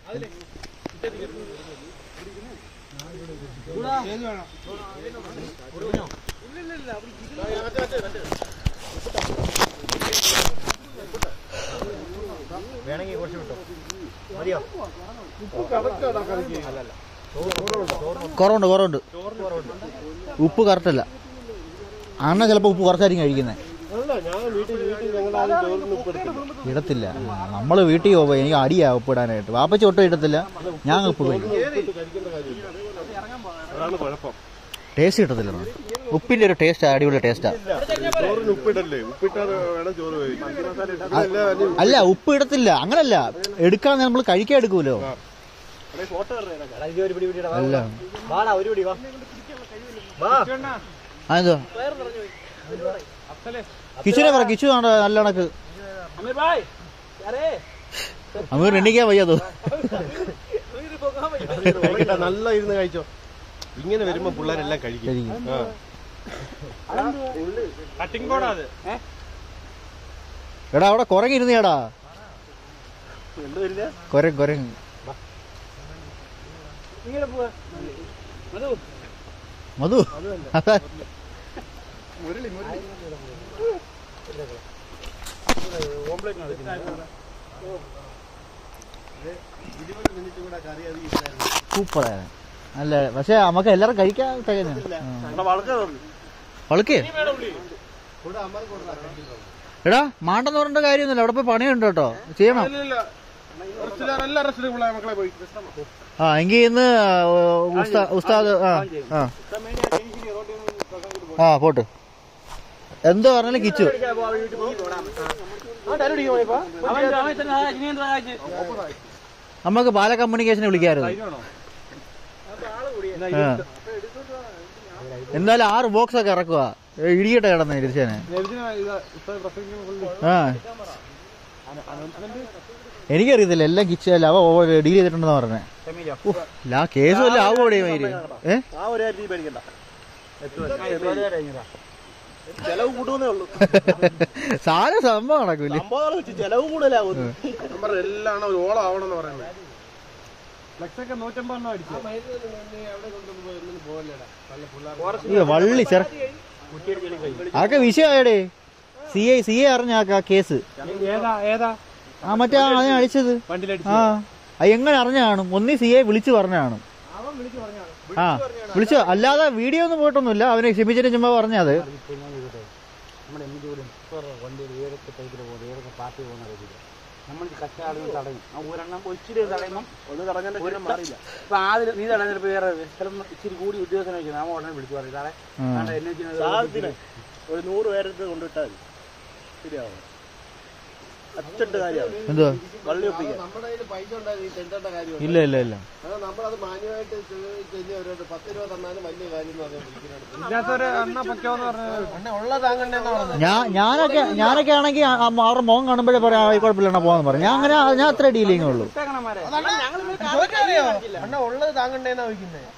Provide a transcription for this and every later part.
വേണമെങ്കിൽ കുറച്ച് വിട്ടോ മതിയോ കുറവുണ്ട് കുറവുണ്ട് ഉപ്പ് കറക്റ്റല്ല അണ്ണ ചിലപ്പോൾ ഉപ്പ് കുറച്ചായിരിക്കും കഴിക്കുന്നത് അല്ല ഞാൻ വീട്ടിൽ വീട്ടിൽ ഞങ്ങൾ ആരും ചോറിന് ഉപ്പ് എടുത്തില്ല ഇടത്തില്ല നമ്മൾ വീട്ടിൽ പോകുമ്പോൾ എനിക്ക് അടിയാ ഉപ്പ് ഇടാനായിട്ട് വാപ്പച്ചി ഒട്ടും ഇടത്തില്ല ഞാൻ ഉപ്പ് കഴിക്കും ഉപ്പിട്ട് കഴിക്കേണ്ട കാര്യമില്ല അതാണ് കുഴപ്പം ടേസ്റ്റ് കിട്ടത്തില്ല അണ്ണാ. ഉപ്പിന്റെ ഒരു ടേസ്റ്റ് അടിപൊളി ടേസ്റ്റാ ചോറിന് ഉപ്പിടല്ലേ ഉപ്പിട്ടാൽ വേണം ചോറ് കഴിക്കാൻ മസാല ഇട്ടില്ല അല്ലേ അല്ല ഉപ്പ് ഇടത്തില്ല അങ്ങനല്ല എടുക്കാൻ നമ്മൾ കഴിക്കാൻ എടുക്കൂലോ ഫോട്ടോ ഒരു പിടി പിടിയുടെ അല്ല വാടാ ഒരു പിടി വാ വാ അതെന്തോ കിച്ചുനെ പറ കിച്ചു ആണ് നല്ല കണക്ക് അമീർ എണ്ണിക്കാൻ വയ്യാതോ കഴിക്കട്ടെ നല്ല ഇരുന്ന് കഴിച്ചോ ഇങ്ങനെ വരുമ്പോ പിള്ളേരെല്ലാം കഴിക്കും കഴിക്കും. ആ. കട്ടിംഗ് ബോർഡാ അത് എടാ അവിടെ കുരങ്ങിരുന്നേടാ എന്ത് വരില്ല കുരങ്ങ് കുരങ്ങ് മധു അതാ സൂപ്പറാണ് നല്ല പക്ഷെ നമുക്ക് എല്ലാരും കഴിക്കാൻ തികഞ്ഞ വളക്കേ എടാ മാണ്ടെന്ന് പറഞ്ഞ കാര്യമൊന്നുമില്ല അവിടെ പോയി പണിയുണ്ട് കേട്ടോ ചെയ്യണം എല്ലാ റെസ്റ്റ് മക്കളെ പോയി ആ എങ്കിൽ ഇന്ന് ഉസ്താ- ഉസ്താദ് ആ ആ ആ പോട്ട് എന്തോ പറഞ്ഞാലും കിച്ചു നമുക്ക് ബാല കമ്മ്യൂണിക്കേഷനെ വിളിക്കായിരുന്നു ആ. എന്തായാലും ആറ് ബോക്സ് ഒക്കെ ഇറക്കുക ഇടിയട്ടെ കിടന്ന് തിരിച്ചേനെ ആ എനിക്കറിയത്തില്ല എല്ലാം കിച്ച് അല്ല അവ ഡീൽ ചെയ്തിട്ടുണ്ടെന്ന് പറഞ്ഞേ ആ കേസ് വല്ല ആവുമോടെ മയില് ഏ ആ ഒരു കാര്യം നീ പേടിക്കണ്ട ചെലവ് കൂടുന്നേ ഉള്ളൂ സാധനം സംഭവം നടക്കൂലേ സംഭവം വെച്ച് ചെലവ് കൂടുതലാവും നമ്പർ എല്ലാം ഒരു ഓളം ആവണമെന്ന് പറയുന്നത് ഫ്ലെക്സൊക്കെ നൂറ്റമ്പതെണ്ണം അടിച്ചു ഈ വള്ളി ചെറ അതൊക്കെ വിഷയമായടേ സി ഐ സി ഐ അറിഞ്ഞ ആ കേസ് ഏതാ ഏതാ ആ മറ്റേ ആ അതിനെ അടിച്ചത് വണ്ടിയിലടിച്ചു ആ അത് എങ്ങനെ അറിഞ്ഞ കാണും ഒന്നി സി ഐ വിളിച്ചു പറഞ്ഞ കാണും ആ വിളിച്ചു അല്ലാതെ വീഡിയോ ഒന്നും പോയിട്ടൊന്നുമില്ല അവനെ ക്ഷമിച്ചിട്ട് ചുമ്മാ പറഞ്ഞത് നമ്മുടെ എന്ത് ജോലിയും വണ്ടിയിൽ ഏതൊക്കെ ടൈപ്പിൽ പോകുന്നത് ഏതൊക്കെ പാർട്ടി പോകുന്ന അറിയില്ല നമ്മൾ കച്ച ആളുകൾ തടയും ആ ഒരെണ്ണം ഇച്ചിരി തടയുമ്പം ഒന്ന് കറങ്ങാൻ ഒരു മാറിയില്ല ഇപ്പൊ ആദ്യം നീ തടയുന്ന ചിലപ്പോൾ വേറെ ചിലപ്പോൾ ഇച്ചിരി കൂടി ഉദ്യോഗസ്ഥനെ വെച്ചാൽ നാം ഉടനെ വിളിച്ചു പറയും സാറേ ആ. വേണ്ട, എന്നെ വെച്ച് സാഹചര്യത്തിന് ഒരു നൂറ് പേരത്ത് കൊണ്ടിട്ടാൽ മതി ശരിയാവും അച്ചട്ട് കാര്യമാണ് എന്തോ വള്ളി ഒപ്പിക്കാൻ നമ്മുടെ കയ്യിൽ പൈസ ഉണ്ടായി തെണ്ടേണ്ട കാര്യം ഇല്ല ഇല്ല ഇല്ല അതാ നമ്മളത് മാന്യമായിട്ട് ചെറിയ പത്ത് രൂപ തന്നാലും വലിയ കാര്യം എന്ന് പറഞ്ഞാൽ വിളിക്കുന്നിടത്ത് ഇതിനകത്തൊരു എണ്ണ പൊക്കോന്ന് പറഞ്ഞത് അണ്ണ ഉള്ള താങ്കണ്ടെന്നാ പറഞ്ഞത് ഞാൻ ഞാനൊക്കെ ഞാനൊക്കെ ആണെങ്കിൽ അവരുടെ മുഖം കാണുമ്പോഴേ പറയാം "ആ, കുഴപ്പമില്ല എന്നാ പോകാന്ന് പറയും ഞാൻ അങ്ങനെ ഞാൻ അത്ര ഡീലിംഗ് ഉള്ളൂ അണ്ണ ഉള്ളത് താങ്കണ്ടേന്നാ ചോദിക്കുന്നത്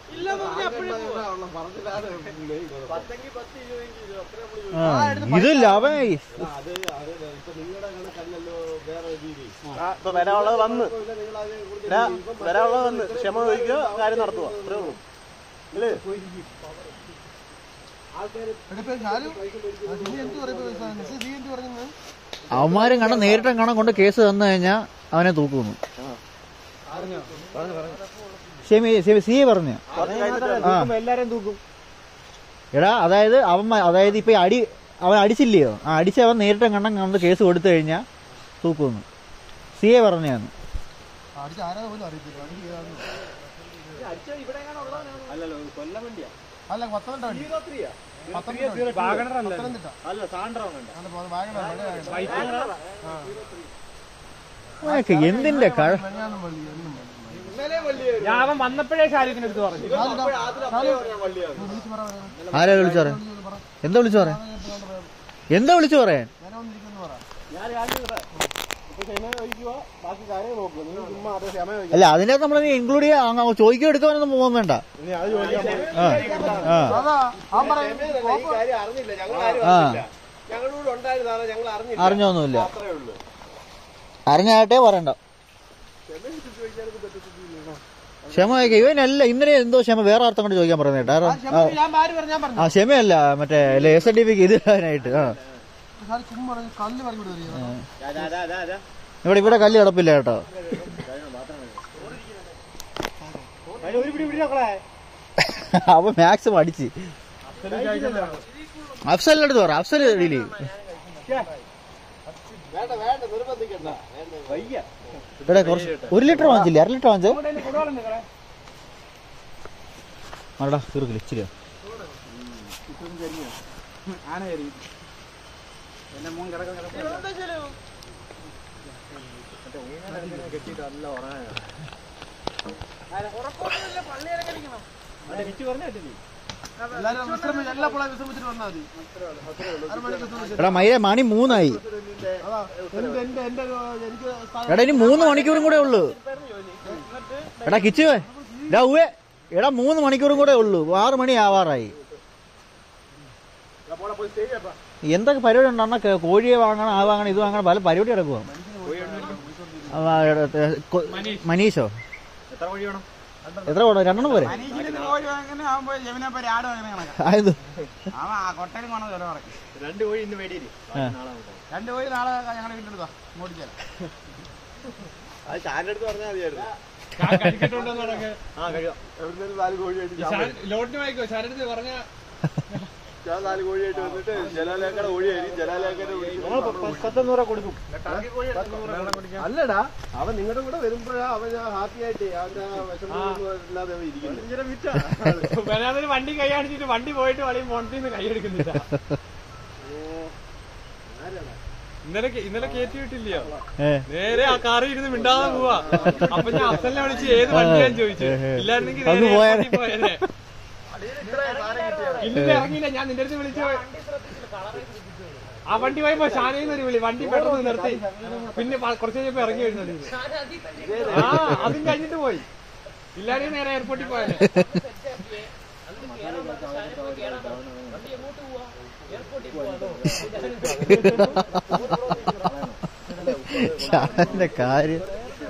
ആ, ഇതില്ല അവൻ അത് അത് ഇപ്പൊ നിങ്ങളുടെ കണക്കല്ലല്ലോ വേറെ രീതി ആ, ഇപ്പൊ വരാനുള്ളത് വന്ന് ഇതാ, വരാനുള്ളത് വന്ന് ക്ഷമ ചോദിക്കുക കാര്യം നടത്തുക അത്രേ ഉള്ളൂ അല്ലേ അവന്മാരും കാണാൻ നേരിട്ടും കാണാൻ കൊണ്ട് കേസ് തന്നു കഴിഞ്ഞാൽ അവനെ തൂക്കുന്നു ഷെമി ഷെമി സി പറഞ്ഞു ആ എല്ലാരെയും തൂക്കും എടാ അതായത് അവൻ അതായത് ഇപ്പൊ ഈ അടി അവൻ അടിച്ചില്ലയോ ആ അടിച്ച് അവൻ നേരിട്ടും കണ്ണം കണ്ട് കേസ് കൊടുത്തു കഴിഞ്ഞാൽ തൂക്കുന്നു സി എ പറഞ്ഞാന്ന് അല്ല സാൻഡ്രാണ് അതൊക്കെ എന്തിന്റെ കഴ ഞാൻ അവൻ വന്നപ്പോഴേ ശാരീരത്തിന് എടുത്ത് പറഞ്ഞു ആരാ വിളിച്ചു പറയാൻ എന്താ വിളിച്ചു പറയാൻ എന്താ വിളിച്ചു പറയാൻ ബാക്കി കാര്യം നോക്കുക നിങ്ങൾ ചുമ്മാ അത് ക്ഷമ ചോദിക്കുക അല്ല അതിനകത്ത് നമ്മൾ ഇൻക്ലൂഡ് ചെയ്യാൻ ചോദിക്കുക എടുക്കാനൊന്നും പോകാൻ വേണ്ട ഇനി അത് ചോദിക്കാൻ പോകും. ആ ആ ഈ കാര്യം അറിഞ്ഞില്ല ഞങ്ങൾ ആരും ആ ഞങ്ങളോട് ഉണ്ടായിരുന്നാണ് ഞങ്ങൾ അറിഞ്ഞില്ല അറിഞ്ഞൊന്നുമില്ല അത്രേ ഉള്ളൂ അറിഞ്ഞായിട്ടേ പറയണ്ട ക്ഷമ ചോദിക്കാം ഇവനല്ല ഇന്നലെ എന്തോ ക്ഷമ വേറെ അർത്ഥം കൊണ്ട് ചോദിക്കാൻ പറയുന്നത് കേട്ടോ കാരണം, ആ, ഞാൻ ഭാര്യ പറഞ്ഞു ഞാൻ പറഞ്ഞു ആ ക്ഷമയല്ല മറ്റേ എസ് എൻ ഡി പിക്ക് ഇതിനായിട്ട് ആ ചുമ്മാ കല്ല് പറഞ്ഞു വിടുന്നത് ഇവിടെ ഇവിടെ കല്ല് കിടപ്പില്ല കേട്ടോ ഒരു പിടി പിടി നോക്കണേ അവൻ മാക്സിമം അടിച്ച് അഫ്സലിന്റെ അടുത്ത് പറ അഫ്സൽ ഡീൽ ചെയ്യും വേണ്ട വേണ്ട നിർബന്ധിക്കണ്ട വയ്യ ഇവിടെ കുറച്ച് ഒരു ലിറ്റർ വാങ്ങിച്ചില്ലേ അര ലിറ്റർ വാങ്ങിച്ചോ ആടാ തീർക്കില്ല ഇച്ചിരിയോ ആന കയറി എന്റെ മോൻ കിടക്കുന്ന കിടക്കുന്ന എല്ലാരും വിശ്രമിച്ച് എല്ലാ പിള്ളേരും വിശ്രമിച്ചിട്ട് വന്നാൽ മതി അരമണിക്കൂർ വിശ്രമിച്ചിട്ട്. എടാ മൈര മണി മൂന്നായി അതാ എന്റെ എന്റെ എന്റെ ഒരു- എനിക്ക് സ്ഥലം- എടാ ഇനി മൂന്ന് മണിക്കൂറും കൂടെ ഉള്ളു എടാ കിച്ചുവേ എടാ ഉവേ എടാ മൂന്ന് മണിക്കൂറും കൂടെ ഉള്ളു ആറ് മണി ആവാറായി എന്തൊക്കെ പരിപാടി ഉണ്ട് അണ്ണ കോഴിയെ വാങ്ങണം ആ വാങ്ങണം ഇത് വാങ്ങണം പല പരിപാടി കിടക്കുക മനീഷോ എത്ര കോഴി വേണം എത്ര വേണം രണ്ടെണ്ണം പോരെ അനീഷിന്റെ കോഴി വാങ്ങനെ ആവുമ്പോ ജമിനപ്പ ആട് വാങ്ങണ കണക്കാ ആയത് അവൻ ആ കൊട്ടലും വേണം വില പറയും രണ്ട് കോഴി ഇന്ന് മേടിയില്ലേ ആ. നാളെ നോക്കാം രണ്ട് കോഴി നാളെ ഞങ്ങളുടെ വീട്ടിലെടുത്താ ഓടിച്ചാൽ അത് ചാൻ്റെ അടുത്ത് പറഞ്ഞാൽ മതിയായിരുന്നു കഴിക്കട്ടുണ്ടോന്ന് പറഞ്ഞ് ആ കഴിയാം എവിടുന്നൊരു നാല് കോഴിയായിട്ട് ഞാൻ വരും. ലോട്ടിന് വായിക്കോ ശരടുത്ത് പറഞ്ഞ ഞാൻ നാല് കോഴിയായിട്ട് വന്നിട്ട് ജലാലേക്കയുടെ കോഴിയായിരിക്കും ജലാലേക്കയുടെ പത്തൊന്നൂറ കൊടുക്കും അല്ലടാ അവൻ നിങ്ങളുടെ കൂടെ വരുമ്പോഴാ അവൻ ഹാപ്പി ആയിട്ട് അവന്റെ ആ വിഷമമൊന്നും ഇല്ലാതെ അവൻ ഇരിക്കുന്നത് വരാതൊരു വണ്ടി കൈ കാണിച്ചിട്ട് വണ്ടി പോയിട്ട് വളിയും മോണ്ടീന്ന് കൈ എടുക്കുന്നില്ല ഇന്നലെ ഇന്നലെ കയറ്റി വിട്ടില്ലയോ ഏ നേരെ ആ കാറിൽ ഇരുന്ന് മിണ്ടാതെ പോവാ അപ്പൊ ഞാൻ അഫ്സലിനെ വിളിച്ച് ഏത് വണ്ടിയാന്ന് ചോദിച്ചു ഇല്ലായിരുന്നെങ്കിൽ അങ്ങ് നേരെ പോയാനെ. airport ൽ പോയേനെ. ഇല്ല ഇറങ്ങിയില്ല ഞാൻ നിന്റെ അടുത്ത് വിളിച്ചു ആ വണ്ടി പോയപ്പോ ഷാനയിൽ ഒരു വിളി വണ്ടി പെട്ടെന്ന് നിർത്തി പിന്നെ പ- കുറച്ച് കഴിഞ്ഞപ്പോ ഇറങ്ങി വരുന്നത് ആ അതും കഴിഞ്ഞിട്ട് പോയി ഇല്ലാതെ നേരെ എയർപോർട്ടിൽ പോയാലേ ഷാന്റെ കാര്യം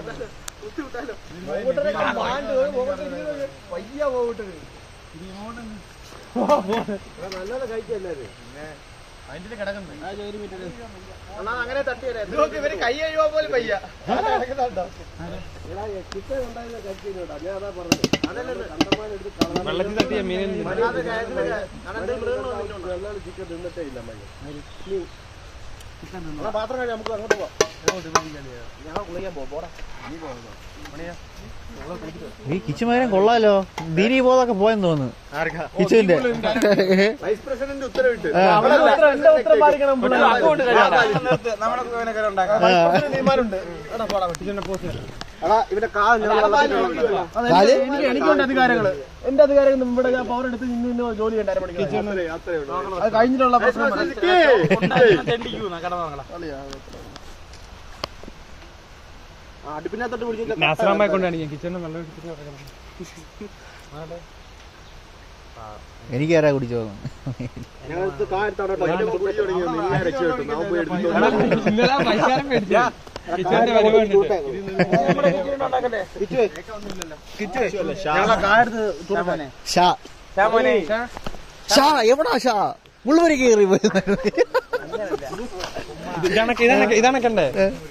നല്ലത് കഴിക്കല്ലാരും അങ്ങനെ തട്ടിയല്ലേ ഇവര് കൈ കഴിയുമ്പോ പോലും പയ്യ ചിക്കൻ ഉണ്ടായിരുന്ന കഴിക്കുന്നുണ്ട് ഞാൻ അതാ പറഞ്ഞത് കണ്ടമാനം എടുത്ത് കളഞ്ഞു. വെള്ളത്തിൽ തട്ടിയ മീനിൽ വെള്ളം ചിക്കൻ തിന്നിട്ടേ ഇല്ല മയ്യ പാത്രം കഴിഞ്ഞ് നമുക്ക് അങ്ങോട്ട് പോവാം ഞങ്ങൾ കുളിക്കാൻ പോകും പോടാ ഈ കിച്ചുമേരം കൊള്ളാലോ ദീനി ബോധമൊക്കെ പോയെന്ന് തോന്നുന്നു കിച്ചുവിന്റെ വൈസ് പ്രസിഡന്റ് ഉത്തരവിട്ട് നമ്മുടെ കോവിനൊക്കെ ഉണ്ടാക്കാം എടാ ഇവന്റെ കാ കാല് എനിക്ക് എനിക്കുണ്ട് അധികാരങ്ങള് എന്റെ അധികാരം ഇവിടെ ഞാൻ പവർ എടുത്ത് നിന്ന് ഇന്ന് ജോലി ചെയ്യേണ്ട അരമണിക്കൂർ അത്രേ ഉള്ളൂ അത് കഴിഞ്ഞിട്ടുള്ള പ്രശ്നം മതി. അടുപ്പിനകത്തോട്ട് പിടിച്ചിട്ട് നാസറാമ്മായി കൊണ്ടാണ് ഞാൻ കിച്ചണിൽ വെള്ളം എടുത്തിട്ട് കിടക്കണം. എനിക്കാരാ കുടിച്ചോ ഞങ്ങൾക്ക് കാ എടുത്താണ് കേട്ടോ ഇതിന്റെ കുടി തുടങ്ങി നിന്നെ രക്ഷപ്പെട്ടു നാം പോയി എടുത്തിട്ട് ഇന്നലെ ആ പരിഹാരം മേടിച്ചു. കിച്ചണിന്റെ പരിപാടി ഉണ്ട്. ഷാ ഷാ എവിടാ ഷാ മുൾവരി കയറി പോയി ഇതാണൊക്കെ ഇതാണൊക്കെ ഇതാണൊക്കെ ഉണ്ട്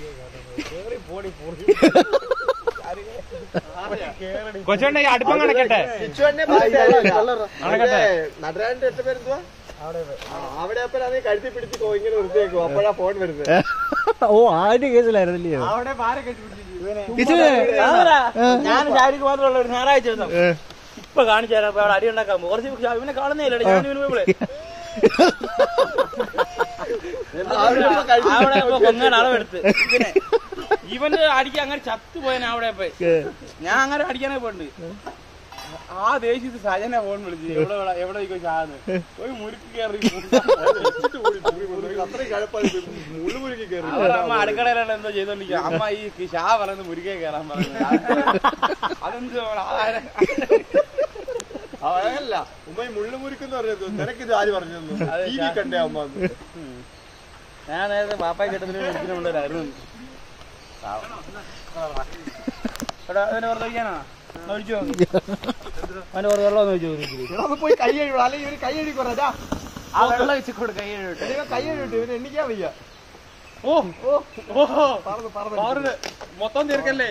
കൊച്ചുണ്ട ഈ അടുപ്പം കണക്കട്ടെ നടരാജന്റെ എട്ട് പേരെന്തുവാ അവിടെ അപ്പഴാണ് കഴുത്തി പിടിച്ച് ഇങ്ങനെ വൃത്തിയാക്കും അപ്പോഴാ ഫോൺ വരുന്നത് ഓ ആദ്യ കേസിലായിരുന്നില്ലയോ അവിടെ പാരൊക്കെ കിച്ചുവേ ഞാൻ ശാരീരിക മാത്രമുള്ള ഒരു ഞായറാഴ്ച ദിവസം ഇപ്പൊ കാണിച്ചു തരാം അപ്പൊ അവിടെ അടി ഉണ്ടാക്കാൻ പോകും. കുറച്ച് ഇവനെ കാണുന്നേ ഇല്ല ഞാൻ ഇവന് പോയപ്പോഴേ അവിടെ ഇപ്പൊ കൊങ്ങയുടെ അളവെടുത്ത് ഇവനെ ഇവന്റെ അടിക്കാൻ അങ്ങനെ ചത്തു പോയനെ അവിടെ പോയി ഞാൻ അങ്ങനെ അടിക്കാനേ പോയിട്ടുണ്ട് ആ ദേശീയത്ത് സജന ഫോൺ വിളിച്ചു എവിടെ എവിടെ- എവിടെ ഇരിക്കും ഷാന്ന് പോയി മുറുക്കി കയറി അത്രയും കഴപ്പായി മുള്ളുമുരുക്കി കയറി അവിടെ അമ്മ അടുക്കളയിലാണ് എന്തോ ചെയ്തോണ്ടിരിക്കുക അമ്മ ഈ ഷാ പറയുന്നത് മുരുകെ കയറാൻ പറഞ്ഞു അതെന്ത് അവനല്ല ഉമ്മ ഈ മുള്ളുമുരുക്കെന്ന് പറയുന്നത് നിനക്കിത് ആര് പറഞ്ഞു അതെ, ടി വി കണ്ടേ അമ്മ അന്ന്. ഞാൻ നേരത്തെ പാപ്പായി കെട്ടതിന് മുറിക്കുന്നുണ്ടായിരുന്നു ഇവിടെ അതിന് വെറുതെ ഒഴിക്കാനാ ഒന്ന് ഒഴിച്ചു നോക്ക് അവന് വെറുതെ വെള്ളം ഒന്ന് ഒഴിച്ചു നോക്കി ഒന്ന് പോയി കൈ കഴുകും അല്ലെങ്കിൽ ഇവര് കൈ കഴുകി കുറച്ചാ ആ വെള്ളം വെച്ച് കൊടുക്ക ഇവൻ കൈ കഴുകിട്ട് ഇവന് എണ്ണിക്കാൻ വയ്യ ഓ ഓ ഓ പറന്ന് പറന്ന് പവറിന് മൊത്തം തീർക്കല്ലേ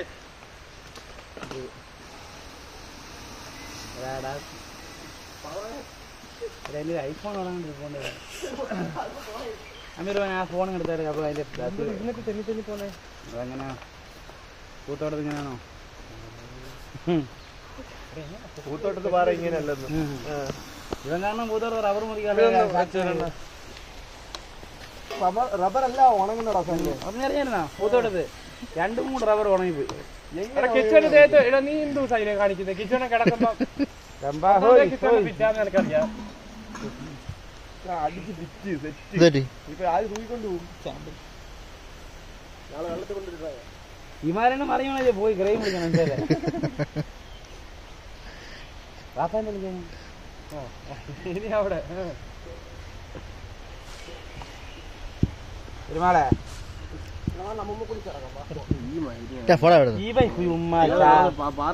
ഐഫോൺ അമീർ ആ ഫോൺ എടുത്താൽ അപ്പൊ അതിന്റെ എന്നിട്ട് തെന്നി തെന്നി പോന്നെ അതെങ്ങനെ കൂത്തോട്ടത്ത് ഇങ്ങനെയാണോ പൂത്തോട്ടത്ത് പാറ ഇങ്ങനെയല്ലെന്ന് ഇവൻ കാരണം കൂത്തോട്ട് റബ്ബർ മുറിക്കാനുള്ള റബ്ബർ റബ്ബർ അല്ല ഉണങ്ങുന്നടാ സല്ലേ അറിഞ്ഞായിരുന്നാ പൂത്തോട്ടത്ത് രണ്ടും കൂടെ റബ്ബർ ഉണങ്ങിപ്പോയി എടാ കിച്ചണ് ദേഹത്ത് എടാ നീ എന്തു സൈനെ കാണിക്കുന്നത് കിച്ചണ് കിടക്കുമ്പോ കിച്ചണ് പിറ്റാന്ന് എനിക്കറിയാം അടിച്ച് പിറ്റ് സെറ്റ് ഇതേറ്റി ഇപ്പൊ ആദ്യം തൂക്കിക്കൊണ്ട് പോകും നാളെ വെള്ളത്തിൽ കൊണ്ടിരുന്ന വിമാനം അറിയണേ പോയി ഗ്രൈം വിളിക്കണം മനസ്സിലായില്ലേ വാപ്പാന്റെ വിളിക്കാൻ ഇനി അവിടെ പെരുമാളെ ഫോട്ടോ എടുത്തു ഈ ബൈ ഉമ്മ പാറ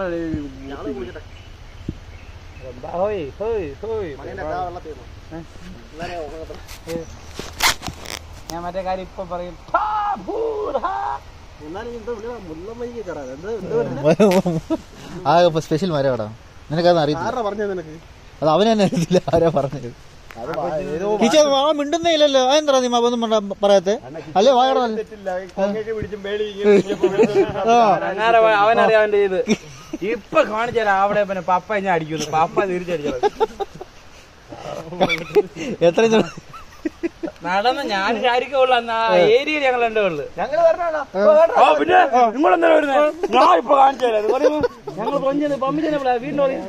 ഹോയ് ഹോയ് ഹോയ് വെള്ളത്തിൽ ഞാൻ മറ്റേ കാര്യം ഇപ്പൊ പറയും ഹാ, ഭൂർ, ഹാ. എന്നാലും എന്താ മുല്ലമ്മയ്ക്ക് കയറാൻ എന്താ എന്താ ആകെ സ്പെഷ്യൽ മരം അവിടെ നിനക്കതൊന്നും അറിയത്തില്ല ആരാ പറഞ്ഞത് നിനക്ക് അത് അവന് തന്നെ അറിയത്തില്ല ആരാ പറഞ്ഞത് അത് ഏതോ കിച്ച ആ മിണ്ടുന്നേ ഇല്ലല്ലോ അതെന്താ നീ ഒന്നും മിണ്ടാ- പറയാത്തെ അല്ലേ വായട തെറ്റില്ല കൊങ്ങയൊക്കെ പിടിച്ചും മേളി ഇങ്ങനെ ഇരിക്കുമ്പോ വിളിച്ചോണ്ട് അങ്ങനെ അവൻ- അവനറിയാം അവന്റെ ഇത് ഇപ്പൊ കാണിച്ചാൽ അവിടെ പിന്നെ പപ്പ ഞാൻ അടിക്കുന്നു പപ്പ തിരിച്ചടിച്ചത് എത്ര നടന്ന് ഞാൻ ശാരിക്കുള്ള ഏരിയയിൽ ഞങ്ങൾ രണ്ടേ ഉള്ളു ഞങ്ങള് വരണോ ആ പിന്നെ നിങ്ങളെന്താ വരുന്നത് ഞാൻ ഇപ്പൊ കാണിച്ചു തരാം പറയുമ്പോ ഞങ്ങൾ കൊഞ്ചത് പമ്പിച്ചനെ വീണ്ടും പറയും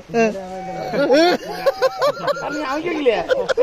അന്ന് ഞാൻ കേൾക്കില്ലേ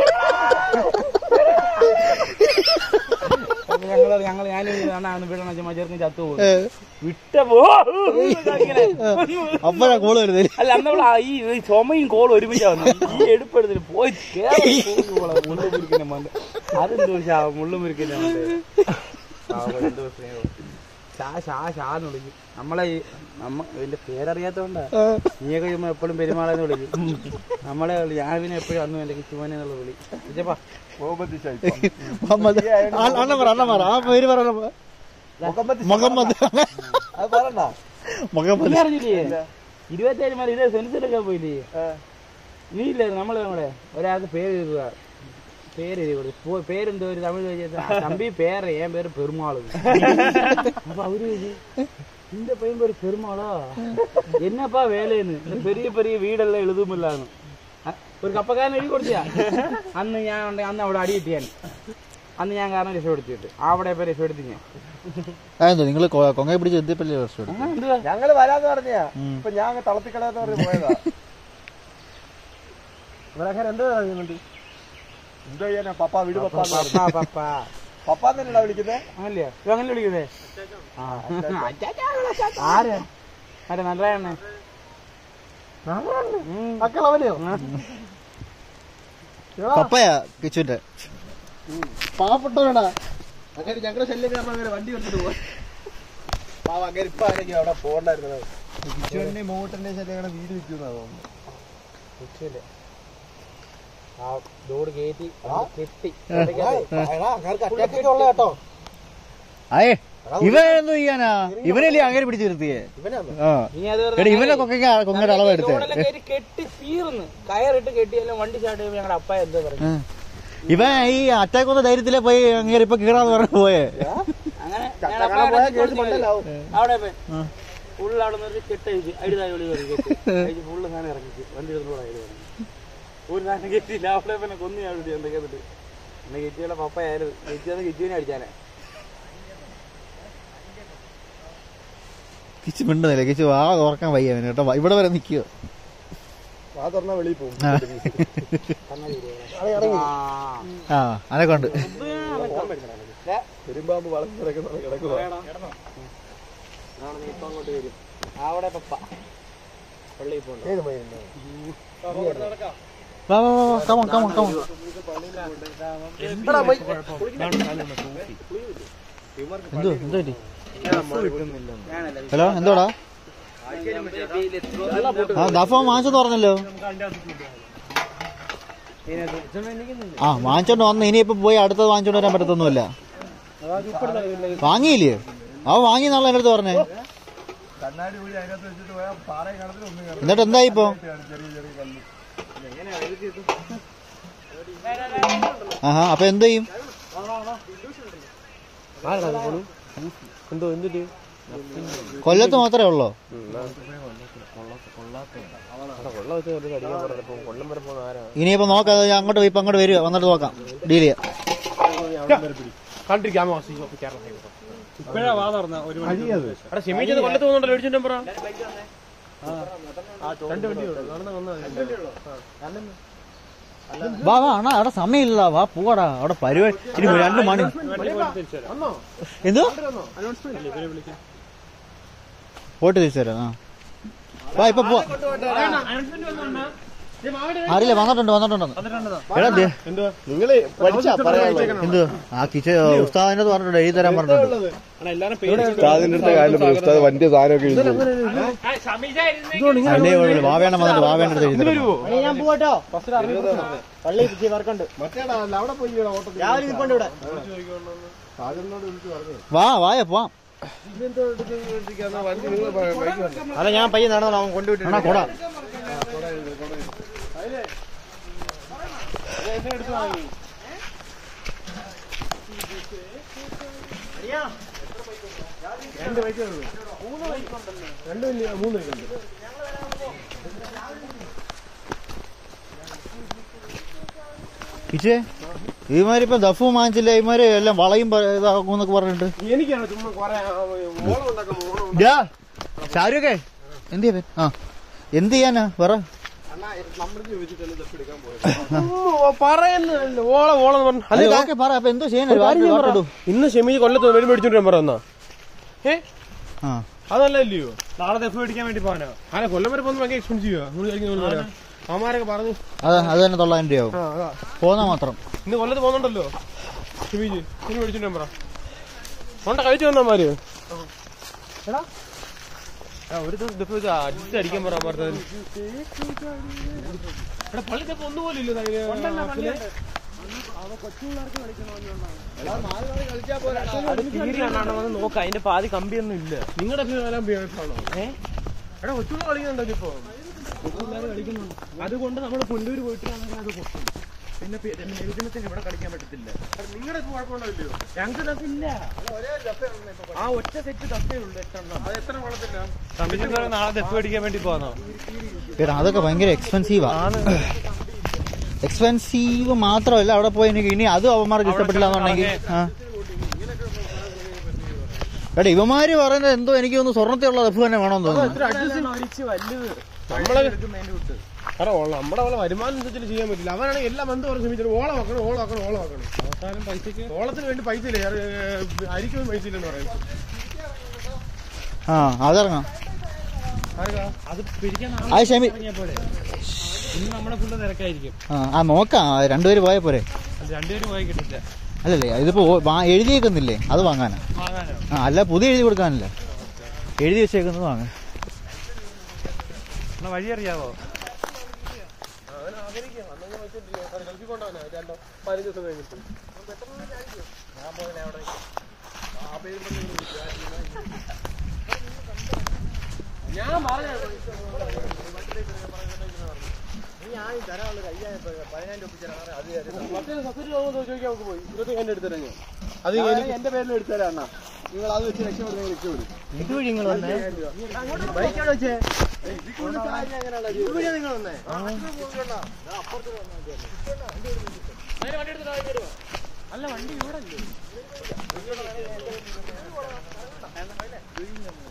അപ്പൊ ഞങ്ങള് ഞങ്ങൾ ഞാൻ അണ്ണാന്ന് വീടണ ചെറുക്കൻ ചത്തു പോകും വിട്ട പോ ഇങ്ങനെ. അപ്പഴാ കോള് വരുന്നത് അല്ല അന്നവള ഈ ഈ ചുമയും കോളും ഒരുമിച്ചാ വന്നു ഈ എടുപ്പെടുത്തിട്ട് പോയി കേറി മുള്ളു മുരിക്കുന്ന മണ്ട് അതെന്തോ ഷാ മുള്ളു മുരിക്കുന്ന മണ്ട് എന്തോ സ്നേഹം ഷാ ഷാ ഷാന്ന് വിളിക്കും നമ്മളെ ഈ നമ്മ ഇതിന്റെ പേരറിയാത്തോണ്ടാ നീയൊക്കെ ചുമ്മാ എപ്പോഴും പെരുമാളെന്ന് വിളിക്കും നമ്മളെ വിളി ഞാൻ പിന്നെ എപ്പോഴും അന്നും എന്റെ കിച്ചുമോനെ എന്നുള്ള വിളി ഇച്ചപ്പാ മുഹമ്മദ് ഷായി മുഹമ്മദ് അണ്ണ പറ അണ്ണ പറ ആ പേര് പറ മുഹമ്മദ് മുഹമ്മദ് അത് പറയണ്ട മുഹമ്മദ് നീ അറിഞ്ഞില്ലേ ഇരുപത്തേഴ് മാറി ഇതേ സെൻസിലൊക്കെ പോയില്ലേ നീ ഇല്ലേ നമ്മളെ കൂടെ ഒരാൾക്ക് പേര് എഴുതുക പേര് എഴുതി കൊടുത്തു പോ- പേരെന്തോ ഒരു തമിഴ് ചോദിച്ചാൽ തമ്പി പേര് ഏൻ പേര് പെരുമാള് അപ്പൊ അവര് ചോദിച്ചു இந்த பையன் பேர் பெருமாளா என்னப்பா வேலைன்னு இந்த பெரிய பெரிய வீடெல்லாம் எழுதுமில்லான்னு അ- ഒരു കപ്പക്കാരൻ എഴുതി കൊടുത്തിയാ അന്ന് ഞാൻ ഉണ്ട് അന്ന് അവിടെ അടി കിട്ടിയാൻ അന്ന് ഞാൻ കാരണം രക്ഷപ്പെടുത്തിയിട്ട് അവിടെ ഇപ്പൊ രക്ഷപ്പെടുത്തി ഞാൻ അതെന്തോ നിങ്ങൾ കൊങ്ങയെ പിടിച്ച് എത്തിയപ്പല്ലേ വർഷം ആ, എന്തുവാ ഞങ്ങള് വരാന്ന് പറഞ്ഞാ ഇപ്പൊ ഞാൻ അങ്ങ് തളത്തിക്കളയാന്ന് പറഞ്ഞ് പോയതാ ഇവരൊക്കെ എന്താ പറയുന്നുണ്ട് എന്തോ ചെയ്യാനാ പപ്പ വിട് പപ്പ പപ്പാ പപ്പാ പപ്പ തന്നെയാ വിളിക്കുന്നേ അങ്ങനെയല്ലേ ഇത് അങ്ങനെ വിളിക്കുന്നേ ആ. ആര് ആരെ നല്ലതാണ് മക്കളവനെയോ പപ്പയാ കിച്ചുവിന്റെ പാവപ്പെട്ടവനാ അങ്ങനെ ഞങ്ങളുടെ ശല്യം കാരണം അങ്ങനെ വണ്ടി എടുത്തിട്ട് പോയി പാവ അങ്ങനെ ഇപ്പൊ ആണെങ്കിൽ അവിടെ പോകണ്ടായിരുന്നത് കിച്ചുവിന്റെ മൂട്ടന്റെ ശല്യം അങ്ങനെ വീട് വിൽക്കുന്ന തോന്നുന്നു ആ ലോഡ് കയറ്റി കെട്ടി അറ്റാക്കൊക്കെ ഉള്ള കേട്ടോ അയേ ഇവനൊന്നും ചെയ്യാനാ ഇവനല്ലേ അങ്ങനെ പിടിച്ച് നിർത്തിയേ ഇവനാണ് ആ ഇനി അത് എടി ഇവനെ കൊക്കയ്ക്ക് കൊങ്ങയുടെ അളവ് എടുത്തേ ലോഡെല്ലാം കയറ്റി കെട്ടി തീർന്ന് കയറിട്ട് കെട്ടിയെല്ലാം വണ്ടി സ്റ്റാർട്ട് ചെയ്യുമ്പോൾ ഞങ്ങളുടെ അപ്പ എന്താ പറഞ്ഞു ഇവൻ ഈ അറ്റാക്ക് വന്ന ധൈര്യത്തിലെ പോയി അങ്ങനെ ഇപ്പൊ കീറാന്ന് പറഞ്ഞു പോയേ അങ്ങനെ ചക്ക ഞങ്ങളുടെ കാണാൻ അപ്പ പോയാൽ ഇറങ്ങി കേസ് കൊടുത്ത് മണ്ടലാവും. അവിടെ പോയി ഫുള്ള് അവിടെ നിന്ന് കെട്ടഴിച്ച് അടിതായി വിളി കയറി കെട്ടി അഴിച്ച് ഫുള്ള് സാധനം ഇറങ്ങിച്ച് വണ്ടി എടുത്തോടെ അയൽ പറഞ്ഞു ഒരു സാധനം കെട്ടിയില്ല അവിടെ പിന്നെ കൊന്നു ഞാൻ വിളിച്ചു എന്തൊക്കെ എന്നിട്ട് എന്നെ കെറ്റിയുള്ള പപ്പയായിരുന്നു കെറ്റിയെന്ന് കെറ്റിനെ അടിച്ചാനെ കിച്ചു മിണ്ടുന്നില്ല കിച്ചു ആ ഓർക്കാൻ വയ്യ അവന് കേട്ടോ ഇവിടെ വരെ നിക്കോ ആ തുറന്ന വെളിയിൽ പോകും ആ ആ അനക്കെ ഉണ്ട് പെരുമ്പാമ്പ് വളർന്നു കിടക്കുന്ന കിടക്കുക അവിടെ പപ്പ പള്ളിയിൽ പോകണ്ട ഏത് മൈനാ? വാ വാ വാ കമോൺ കമോൺ കമോൺ എന്തടാ മൈ- എന്തോ എന്തോ പറ്റി ഹലോ എന്തോടാ ആ ദഫ വാങ്ങിച്ചെന്ന് പറഞ്ഞല്ലോ ആ വാങ്ങിച്ചോണ്ട് വന്ന് ഇനിയിപ്പോ പോയി അടുത്തത് വാങ്ങിച്ചോണ്ട് വരാൻ പറ്റത്തൊന്നുമില്ല വാങ്ങിയില്ലേ അവ വാങ്ങി എന്നുള്ള എൻ്റെ അടുത്ത് പറഞ്ഞേ കണ്ണാടി കൂടി അതിനകത്ത് വെച്ചിട്ട് പോയാൽ പാറ കാണത്തില്ല ഒന്നും കാണത്തില്ല എന്നിട്ട് എന്തായി ഇപ്പൊ ചെറിയ ചെറിയ കല്ല് ആഹാ അപ്പൊ എന്ത് ചെയ്യും എന്തോ എന്തിട്ട് കൊല്ലത്ത് മാത്രമേ ഉള്ളോ കൊള്ള വെച്ച് ഒരു അടിക്കാൻ പറഞ്ഞപ്പോ കൊല്ലം വരെ പോകുന്ന ആരാ ഇനിയിപ്പോ നോക്കാം അത് അങ്ങോട്ട് പോയി ഇപ്പൊ അങ്ങോട്ട് വരിക വന്നിട്ട് നോക്കാം ഡീൽ ചെയ്യാം കണ്ടിരിക്കാമോ ഇപ്പഴാ വാ തുറന്ന ഒരു മണി അവിടെ ക്ഷമിച്ചത് കൊല്ലത്ത് പോകുന്നുണ്ടല്ലോ മേടിച്ചിട്ടും പറ രണ്ട് വണ്ടിയുള്ളൂ നടന്ന് വന്നാൽ വാ വാ അണ്ണാ അവിടെ സമയമില്ല വാ പോവാടാ അവിടെ പരിപാടി ഇനി രണ്ട് മണി എന്തോ പോയിട്ട് തിരിച്ചു തരാം ആ വാ ഇപ്പൊ പോവാ അറിയില്ല വന്നിട്ടുണ്ട് വന്നിട്ടുണ്ട് എടാ ദേ, നിങ്ങള് പഠിച്ചാ പറയാനുള്ളത് എന്ത് ആ കിച്ച ഉസ്താദിന്റെ അടുത്ത് പറഞ്ഞിട്ടുണ്ട് എഴുതി തരാൻ പറഞ്ഞിട്ടുണ്ട് ഉസ്താദിന്റെ അടുത്ത കാര്യം പറയും. ഉസ്താദ് വണ്ടി സാധനമൊക്കെ എഴുതി അതിന്റെ കുഴപ്പമില്ല വാവേണ്ട വന്നിട്ട് വാവേണ്ട അടുത്ത് എഴുതി തരാം ഞാൻ പോട്ടോ പള്ളി വർക്കുണ്ട് മറ്റേടാ അല്ല, അവിടെ പോയി ഓട്ടത്തിൽ രാവിലെ നിൽപ്പുണ്ട് ഇവിടെ സാജനോട് വിളിച്ച് പറഞ്ഞു വാ വായ പോവാം ഇതെന്തോ എടുത്തിരിക്കുന്ന വണ്ടി നിങ്ങൾ ബൈക്ക് വന്നു അല്ല ഞാൻ പയ്യെ നടന്നോ അവൻ കൊണ്ടുവിട്ടു അണ്ണാ കൊടാ രണ്ട് വലിയ മൂന്ന് ബൈക്കുണ്ട് കിച്ചേ ഇവന്മാര് ഇപ്പൊ ദഫു വാങ്ങിച്ചില്ല ഇവന്മാര് എല്ലാം വളയും പ- ഇതാക്കും എന്നൊക്കെ പറഞ്ഞിട്ട് എനിക്കാണ് ചുമ്മാ കുറെ ഓളം ഉണ്ടാക്കാൻ ഓളം ഡാ, ഷാരൂഖേ എന്ത് ചെയ്യാൻ ആ എന്ത് ചെയ്യാനാ പറ നമ്മൾ ചോദിച്ചിട്ടല്ലേ ദഫ് എടുക്കാൻ പോയത് പറയുന്നില്ല ഓളം ഓളം പറഞ്ഞു അത് കാക്കെ പറ അപ്പൊ എന്തോ ചെയ്യാനോ ഇന്ന് ഷെമീജ് കൊല്ലത്ത് മേടി മേടിച്ചോണ്ട് പറയുന്ന ഏ ആ അതല്ലല്ലയോ നാളെ ദഫ് മേടിക്കാൻ വേണ്ടി പോകാനോ അല്ല കൊല്ലം വരെ പോകുന്ന ഭയങ്കര എക്സ്പെൻസീവ് അമ്മമാരൊക്കെ പറഞ്ഞു അത് അത് തന്നെ തൊള്ളായിരം രൂപയാവും ആ അതാ പോന്നാ മാത്രം ഇന്ന് കൊല്ലത്ത് പോകുന്നുണ്ടല്ലോ ഷെമീജ് ഇനി മേടിച്ചോണ്ട് പറ കൊണ്ട കഴിച്ചു വന്നമാര് എടാ ആ, ഒരു ദിവസം ദഫ് വെച്ച് അടിച്ച് അടിക്കാൻ പറ പറഞ്ഞത് എടാ പള്ളി ദഫ് ഒന്നുപോലും ഇല്ല നോക്കാം അതിന്റെ പാതി കമ്പിയൊന്നും ഇല്ല നിങ്ങളുടെ കാലം ബിയാണോ എടാ കൊച്ചുള്ള കളിക്കുന്നുണ്ടോ ഇപ്പോ അതുകൊണ്ട് നമ്മൾ പുല്ലൂര് പോയിട്ടാണെങ്കിൽ അത് പൊട്ടും പിന്നെ നബിദിനത്തിന് ഇവിടെ കളിക്കാൻ പറ്റത്തില്ല നിങ്ങളുടെ കുഴപ്പമുണ്ടല്ലോ ഞങ്ങൾക്ക് തപ്പില്ല ആ ഒറ്റ സെറ്റ് തപ്പേ ഉള്ളൂ എട്ടെണ്ണം അത് എത്ര കുഴപ്പമില്ല നാളെ ദഫ് മേടിക്കാൻ വേണ്ടി പോന്നോ എടാ അതൊക്കെ ഭയങ്കര എക്സ്പെൻസീവാ എക്സ്പെൻസീവ് മാത്രമല്ല അവിടെ പോയി എനിക്ക് ഇനി അതും അവന്മാർക്ക് ഇഷ്ടപ്പെട്ടില്ല എന്നുണ്ടെങ്കിൽ ആ എടാ ഇവന്മാര് പറയുന്നത് എന്തോ എനിക്ക് തോന്നുന്നു സ്വർണ്ണത്തിലുള്ള ദഫ് തന്നെ വേണമെന്ന് തോന്നുന്നു അടിച്ച് വലുത് നമ്മളെ എടുക്കുന്നതിന്റെ വിട്ട് എടാ ഓളം നമ്മുടെ ഓളം വരുമാനം അനുസരിച്ച് ചെയ്യാൻ പറ്റില്ല അവനാണെങ്കിൽ എല്ലാം ബന്ധം പറഞ്ഞ് ശ്രമിച്ചിട്ട് ഓളം വെക്കണം ഓളം വെക്കണം ഓളം വെക്കണം അവസാനം പൈസക്ക് ഓളത്തിന് വേണ്ടി പൈസ ഇല്ല അരിക്കും പൈസ ഇല്ലെന്ന് പറയുന്നത് ആ അതിറങ്ങാം അത് പിരിക്കാൻ അത് ക്ഷമി നാളെ പോലെ ഇന്ന് നമ്മളെ ഫുള്ള് തിരക്കായിരിക്കും ആ ആ നോക്കാം ആ, രണ്ടുപേര് പോയാ പോരെ അത് രണ്ടുപേരും പോയി കിട്ടില്ല അല്ലല്ലേ ഇതിപ്പോ ഓ- വാ- എഴുതിയേക്കുന്നില്ലേ അത് വാങ്ങാനാ വാങ്ങാനോ ആ അല്ല പുതിയ എഴുതി കൊടുക്കാനല്ല എഴുതി വെച്ചേക്കുന്നത് വാങ്ങാൻ എന്നാ വഴി അറിയാവോ പതിനഞ്ച് ദിവസം കഴിഞ്ഞിട്ട് മറ്റേ സബ്സിഡി ചോദിക്കാൻ നമുക്ക് പോയി ഇരുപത്തി എന്റെ എടുത്തരാ ഞാൻ അത് എന്റെ പേരിൽ എടുത്തരാ അണ്ണാ നിങ്ങൾ അത് വെച്ച് രക്ഷപ്പെടുന്ന രക്ഷപ്പെടും ഇതുവഴി നിങ്ങൾ വന്നേ ബൈക്കാണ് വെച്ചേ ഇതുവഴിയാ നിങ്ങൾ വന്നേ അല്ല വണ്ടി ഇവിടെ